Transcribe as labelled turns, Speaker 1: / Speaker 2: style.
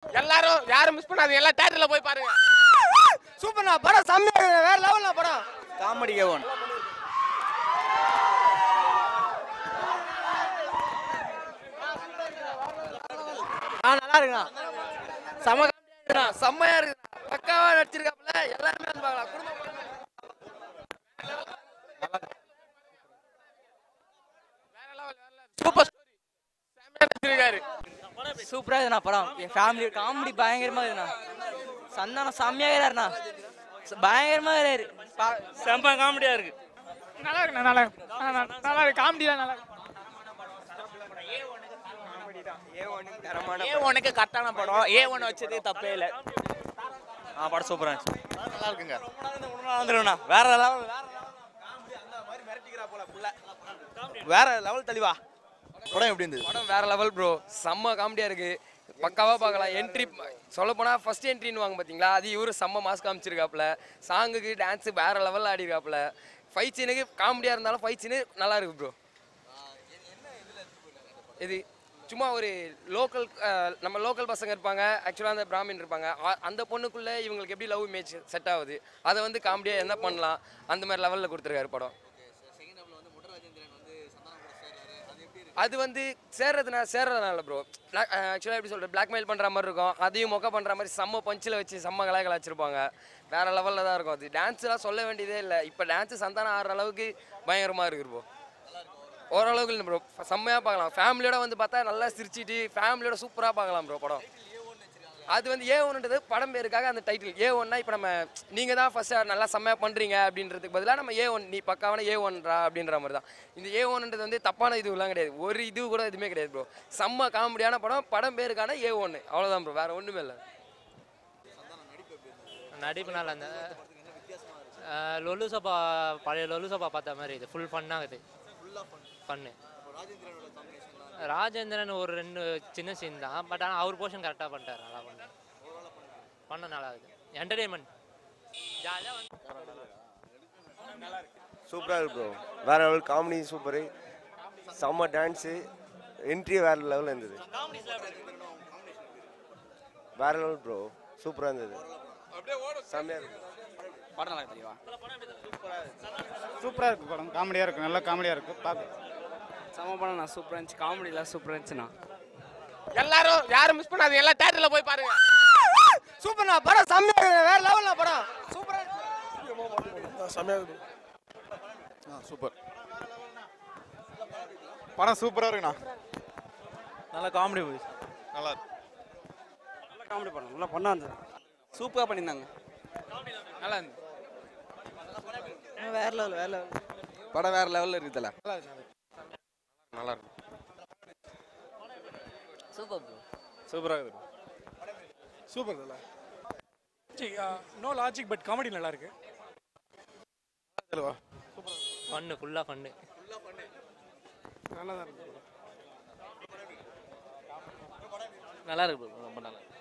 Speaker 1: எல்லாரும் யாரும் மிஸ் பண்ணாதீங்க எல்லாம் தேட்டர்ல போய் பாருங்க
Speaker 2: சூப்பர்ண்ணா படம் செம்மையா இருக்கு. வேற லெவல்ல படம்
Speaker 3: காமெடி ஒன்
Speaker 2: ஆ நல்லா இருக்குண்ணா செம காமெடியா இருக்குண்ணா செம்மையா இருக்குண்ணா பக்காவா நடிச்சிருக்காப்புல எல்லாருமே வந்து பார்க்கலாம் குடும்பம்
Speaker 1: வேற லெவல் வேற லெவல் சூப்பர் ஸ்டோரி செம்மையா நடிச்சிருக்காரு
Speaker 2: சூப்பரா இருக்குண்ணா படம் என் ஃபேமிலி காமெடி பயங்கரமா இருக்குண்ணா சந்தானம் செம்மையா இருக்கிறாருண்ணா பயங்கரமா இருக்கிறாரு பா-
Speaker 3: செம்ம காமெடியா இருக்கு
Speaker 4: நல்லா இருக்கு நல்லா இருக்கு ஆ, நல்லா- நல்லா இருக்கு காமெடி தான் நல்லா இருக்கு
Speaker 3: ஏ ஒனுக்கு கரெக்டான படம் ஏ ஒன் வச்சது தப்பே இல்லை ஆ படம் சூப்பரா இருந்துச்சு நல்லா இருக்குங்க வந்துருங்கண்ணா வேற லெவல் வேற லெவல் தெளிவா படம் எப்படி இருந்தது
Speaker 5: படம் வேற லெவல் ப்ரோ செம்ம காமெடியா இருக்கு பக்காவா பார்க்கலாம் என்ட்ரி சொல்ல போனா ஃபர்ஸ்ட் என்ட்ரின்னு வாங்க பாத்தீங்களா அது இவரு செம்ம மாஸ் காமிச்சிருக்காப்ல சாங்குக்கு டான்ஸ் வேற லெவல்ல ஆடிருக்காப்ல ஃபைட் சீனுக்கு காமெடியா இருந்தாலும் ஃபைட் சீனு நல்லா இருக்கு ப்ரோ இது சும்மா ஒரு லோக்கல் நம்ம லோக்கல் பசங்க இருப்பாங்க ஆக்சுவலாக அந்த பிராமின் இருப்பாங்க அ- அந்த பொண்ணுக்குள்ளே இவங்களுக்கு எப்படி லவ் இமேஜ் செட் ஆகுது அதை வந்து காமெடியாக என்ன பண்ணலாம் அந்த மாதிரி லெவலில் கொடுத்துருக்காரு படம் அது வந்து சேர்றதுனா சேர்றதுனால ப்ரோ ஆக்சுவலாக எப்படி சொல்கிறது பிளாக்மெயில் பண்ணுற மாதிரி இருக்கும் அதையும் மொக்க பண்ணுற மாதிரி செம்ம பஞ்சில் வச்சு செம்ம கலாய்களை வச்சுருப்பாங்க வேற லெவலில் தான் இருக்கும் அது டான்ஸ்லாம் சொல்ல வேண்டியதே இல்லை இப்போ டான்ஸு சந்தானம் ஆடுற அளவுக்கு பயங்கரமாக இருக்குது ப்ரோ ஓரளவுக்கு இல்லை ப்ரோ செம்மையாக பார்க்கலாம் ஃபேமிலியோட வந்து பார்த்தா நல்லா சிரிச்சிட்டு ஃபேமிலியோட சூப்பராக பார்க்கலாம் ப்ரோ படம் அது வந்து ஏ ஒன்றுன்றது படம் பேருக்காக அந்த டைட்டில் ஏ ஒன்னா இப்போ நம்ம நீங்கள் தான் ஃபஸ்ட்டு நல்லா செம்மையாக பண்ணுறீங்க அப்படின்றதுக்கு பதிலாக நம்ம ஏ ஒன் நீ பக்காவான ஏ ஒன்றா அப்படின்ற மாதிரி தான் இந்த ஏ ஒன்றுன்றது வந்து தப்பான இதுவெல்லாம் கிடையாது ஒரு இது கூட எதுவுமே கிடையாது ப்ரோ செம்ம காமெடியான படம் படம் பேருக்கான ஏ ஒன்று அவ்வளோதான் ப்ரோ வேறு ஒன்றுமே இல்லை
Speaker 6: நடிப்பு நல்லா இருந்த லொல்லு சபா பழைய லொல்லு சபா பார்த்த மாதிரி இது ஃபுல் ஃபன்னாக இது ஃபன்னு ராஜேந்திரன் ஒரு ரெண்டு சின்ன சீன் தான் பட் ஆனால் அவர் போர்ஷன் கரெக்டாக பண்ணிட்டார் நல்லா பண்ண பண்ண நல்லா இருக்குது என்டர்டெயின்மெண்ட் ஜாலியாக வந்து
Speaker 7: சூப்பராக இருக்கு ப்ரோ வேற லெவல் காமெடி சூப்பரு செம்ம டான்ஸு என்ட்ரி வேற லெவலில் இருந்தது வேற லெவல் ப்ரோ சூப்பராக இருந்தது செம்மையாக இருக்கு
Speaker 3: படம் நல்லா இருக்கு தெளிவா
Speaker 4: சூப்பரா இருக்கு படம் காமெடியா இருக்கு நல்லா காமெடியா இருக்கு பார்க்க
Speaker 2: செம படம் நான் சூப்பரா இருந்துச்சு காமெடிலாம் சூப்பரா இருந்துச்சுண்ணா
Speaker 1: எல்லாரும் யாரும் மிஸ் பண்ணாதீங்க எல்லாம் தேட்டர்ல போய் பாருங்க
Speaker 2: சூப்பர்ண்ணா படம் செம்மையா இருக்கு. வேற லெவல்ல படம் சூப்பரா
Speaker 4: சூப்பர் படம் சூப்பரா இருக்குண்ணா
Speaker 3: நல்லா காமெடி மூவி
Speaker 4: நல்லா இருக்கு
Speaker 2: நல்ல காமெடி படம் நல்லா பண்ணா இருந்தது
Speaker 3: சூப்பராக பண்ணியிருந்தாங்க
Speaker 1: நல்லா இருந்து
Speaker 2: வேற லெவல் வேற லெவல்
Speaker 3: படம் வேற லெவலில் இருக்குதுல்ல
Speaker 1: நல்லா இருக்கு
Speaker 2: சூப்பர் ப்ரோ
Speaker 4: சூப்பரா இருக்கு சூப்பர் நல்லா
Speaker 8: நோ லாஜிக் பட் காமெடி நல்லா இருக்கு
Speaker 6: ஃபன்னு ஃபுல்லாக ஃபன்னு
Speaker 4: நல்லா தான் இருக்கு
Speaker 3: நல்லா இருக்கு bro. ரொம்ப நல்லா இருக்கு